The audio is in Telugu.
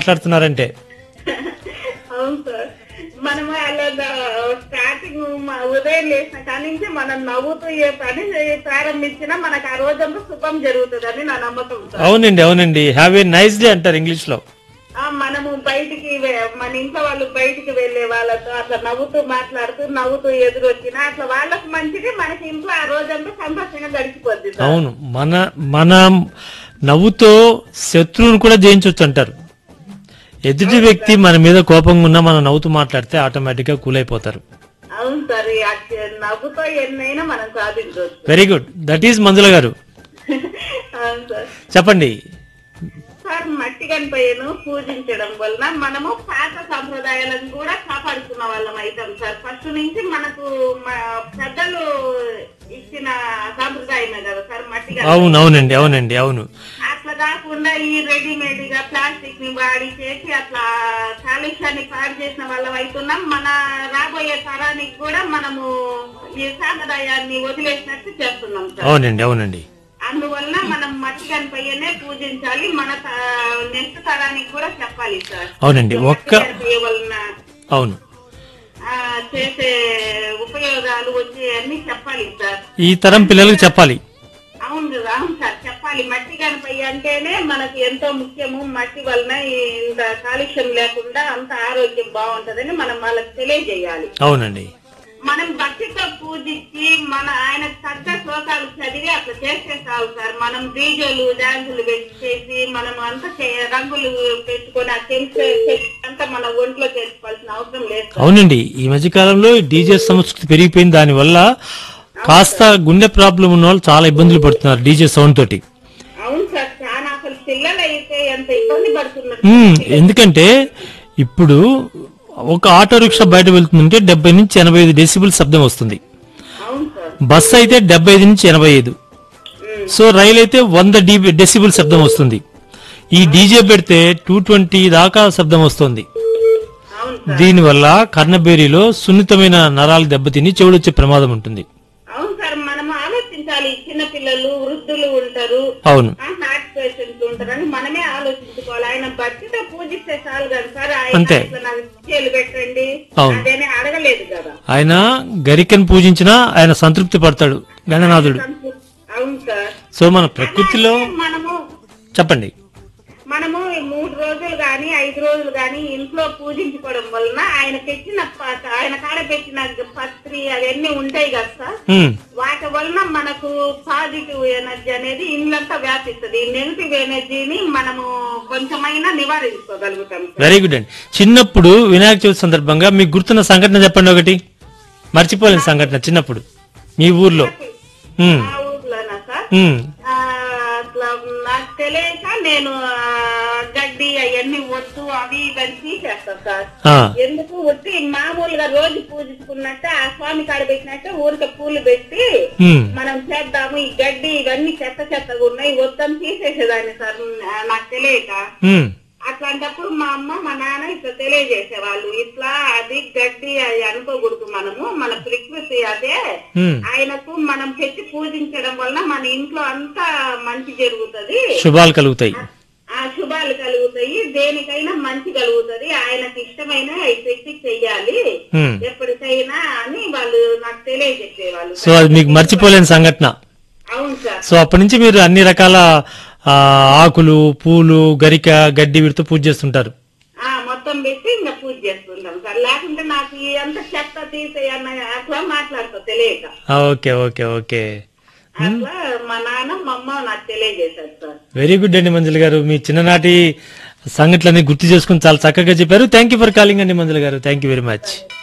మాట్లాడుతున్నారంటే అవును సార్ మనము అలా స్టార్టింగ్ ఉదయం లేచిన కాడి నుంచి మనం నవ్వుతూ ఏ పని చేయ- ప్రారంభించినా మనకు ఆ రోజంతా శుభం జరుగుతుందని నా నమ్మకం సార్ అవునండి అవునండి హ్యావ్ ఏ నైస్ డే అంటారు ఇంగ్లీష్ లో ఆ, మనము బయటికి వె- మన ఇంట్లో వాళ్ళు బయటికి వెళ్లే వాళ్ళతో అట్లా నవ్వుతూ మాట్లాడుతూ నవ్వుతూ ఎదురు వచ్చినా అట్లా వాళ్ళకి మంచిది మనకి ఇంట్లో ఆ రోజంతా సంతోషంగా గడిచిపోద్ది సార్ అవును మన మన నవ్వుతో శత్రువును కూడా జయించవచ్చు అంటారు ఎదుటి వ్యక్తి మన మీద కోపంగా ఉన్నా మనం నవ్వుతూ మాట్లాడితే ఆటోమేటిక్ గా కూల్ అయిపోతారు అవును సార్ ఈ అక్ష- నవ్వుతో ఎన్నైనా మనం సాధించవచ్చు very good that is Manjula garu అవును సార్ చెప్పండి సార్ మట్టి గణపయ్యను పూజించడం వలన మనము పాత సంప్రదాయాలను కూడా కాపాడుకున్న వాళ్ళం అవుతాం సార్ ఫస్ట్ నుంచి మనకు మ- పెద్దలు ఇచ్చిన సాంప్రదాయమే కదా సార్ మట్టి గణపయ్య. అవును అవునండి అవునండి అవును అట్లా కాకుండా ఈ రెడీమేడ్ గా ప్లాస్టిక్ ని వాడి చేసి అట్లా కాలుష్యాన్ని పాడు చేసిన వాళ్ళం అవుతున్నాం మన రాబోయే తరానికి కూడా మనము ఈ సాంప్రదాయాన్ని వదిలేసినట్టు చేస్తున్నాం సార్ అవునండి అవునండి అందువలన మనం మట్టి గణపయ్యనే పూజించాలి మన నెక్స్ట్ తరానికి కూడా చెప్పాలి సార్ అవునండి ఒక్క మట్టి గణపయ్య వలన అవును ఆ, చేసే ఉపయోగాలు వచ్చే అన్ని చెప్పాలి సార్ ఈ తరం పిల్లలకు చెప్పాలి అవును కదా, అవును సార్ చెప్పాలి మట్టి గణపయ్య అంటేనే మనకు ఎంతో ముఖ్యము మట్టి వలన ఇంత కాలుష్యం లేకుండా అంత ఆరోగ్యం బాగుంటదని మనం వాళ్ళకి తెలియజేయాలి అవునండి మనం భక్తితో పూజించి మన ఆయన తగ్గ శ్లోకాలు చదివి అట్లా చేస్తే చాలు సార్ మనం డీజేలు డాన్సులు పెట్టి చేసి మనం అంతా చే- రంగులు పెట్టుకొని ఆ కెమికల్ అంతా మన ఒంట్లో చేసుకోవాల్సిన అవసరం లేదు సార్. అవునండి ఈ మధ్య కాలంలో డీజే సంస్కృతి పెరిగిపోయింది దానివల్ల కాస్త గుండె ప్రాబ్లం ఉన్న వాళ్ళు చాలా ఇబ్బందులు పడుతున్నారు డీజే సౌండ్ తోటి అవును సార్ చాలా అసలు పిల్లలు అయితే ఎంత ఇబ్బంది పడుతున్నారు ఉమ్, ఎందుకంటే ఇప్పుడు ఒక ఆటో రిక్షా బయట వెళ్తుందంటే డెబ్బై నుంచి ఎనభై ఐదు డెసిబుల్ శబ్దం వస్తుంది అవును సార్ బస్ అయితే డెబ్బై ఐదు నుంచి ఎనభై ఐదు ఉమ్. సో రైలు అయితే వంద డీ- డెసిబుల్ శబ్దం వస్తుంది ఈ డీజే పెడితే టూ ట్వంటీ దాకా శబ్దం వస్తుంది అవును సార్ దీనివల్ల కర్ణబేరిలో సున్నితమైన నరాలు దెబ్బతిని చెవుడొచ్చే ప్రమాదం ఉంటుంది అవును సార్ మనం ఆలోచించాలి చిన్న పిల్లలు వృద్ధులు ఉంటారు అవును హార్ట్ పేషెంట్లు ఉంటారని మనమే ఆలోచించుకోవాలి ఆయన భక్తితో పూజిస్తే చాలు కదా సార్ ఆయన అంతే. ఇట్లా నాకు చేలు పెట్టండి అవును. అదేనే అడగలేదు కదా ఆయన గరికను పూజించినా ఆయన సంతృప్తి పడతాడు గణనాథుడు అవును సార్ సో మన ప్రకృతిలో అలాగే మనము చెప్పండి మనము ఈ మూడు రోజులు గాని ఐదు రోజులు గాని ఇంట్లో పూజించుకోవడం వలన ఆయన పెట్టిన ప- ఆయన కాడ పెట్టిన పత్రి అవన్నీ ఉంటాయి కదా సార్ ఉమ్, వాటి వలన మనకు పాజిటివ్ ఎనర్జీ అనేది ఇల్లంతా వ్యాపిస్తుంది నెగిటివ్ ఎనర్జీని మనము కొంచెమైనా నివారించుకోగలుగుతాం సార్. వెరీ గుడ్ అండి చిన్నప్పుడు వినాయక చవితి సందర్భంగా మీకు గుర్తున్న సంఘటన చెప్పండి ఒకటి మర్చిపోలేని సంఘటన చిన్నప్పుడు మీ ఊర్లో ఉమ్, మా ఊర్లోనా సార్ ఉమ్, ఆ, అట్లా నాకు తెలియక నేను ఆ, గడ్డి అవన్నీ వద్దు అవి ఇవన్నీ తీసేస్తాను సార్ ఆ, ఎందుకు వచ్చి మామూలుగా రోజు పూజించుకున్నట్టు ఆ స్వామి కాడ పెట్టినట్టు ఊరికే పూలు పెట్టి ఉమ్, మనం చేద్దాము ఈ గడ్డి ఇవన్నీ చెత్త చెత్తగా ఉన్నాయి వద్దని తీసేసేదాన్ని సార్ ఆ, నాకు తెలియక ఉమ్, అట్లాంటప్పుడు మా అమ్మ మా నాన్న ఇట్లా తెలియజేసేవాళ్ళు ఇట్లా అది గడ్డి అది అనుకోకూడదు మనము మన ప్రకృతి అదే ఉమ్. ఆయనకు మనం పెట్టి పూజించడం వల్ల మన ఇంట్లో అంతా మంచి జరుగుతది శుభాలు కలుగుతాయి ఆ శుభాలు కలుగుతాయి దేనికైనా మంచి కలుగుతది ఆయనకి ఇష్టమైన ఈ శక్తి చెయ్యాలి ఉమ్. ఎప్పటికైనా అని వాళ్ళు నాకు తెలియజెప్పేవాళ్ళు సో అది మీకు మర్చిపోలేని సంఘటన అవును సార్ సో అప్పటి నుంచి మీరు అన్ని రకాల ఆ, ఆకులు పూలు గరిక గడ్డి వీటితో పూజ చేస్తుంటారు ఆ మొత్తం పెట్టి ఇంకా పూజ చేస్తుంటాం సార్ లేకుంటే నాకు ఈ అంత చెత్త తీసేయన్న అట్లా మాట్లాడుతా తెలియక ఆ, ఓకే ఓకే ఓకే అట్లా మా నాన్న మా అమ్మ నాకు తెలియజేశారు సార్ వెరీ గుడ్ అండి మంజుల గారు మీ చిన్ననాటి సంఘటనని గుర్తు చేసుకుని చాలా చక్కగా చెప్పారు థ్యాంక్ యూ ఫర్ కాలింగ్ అండి మంజుల గారు థ్యాంక్ యూ వెరీ మచ్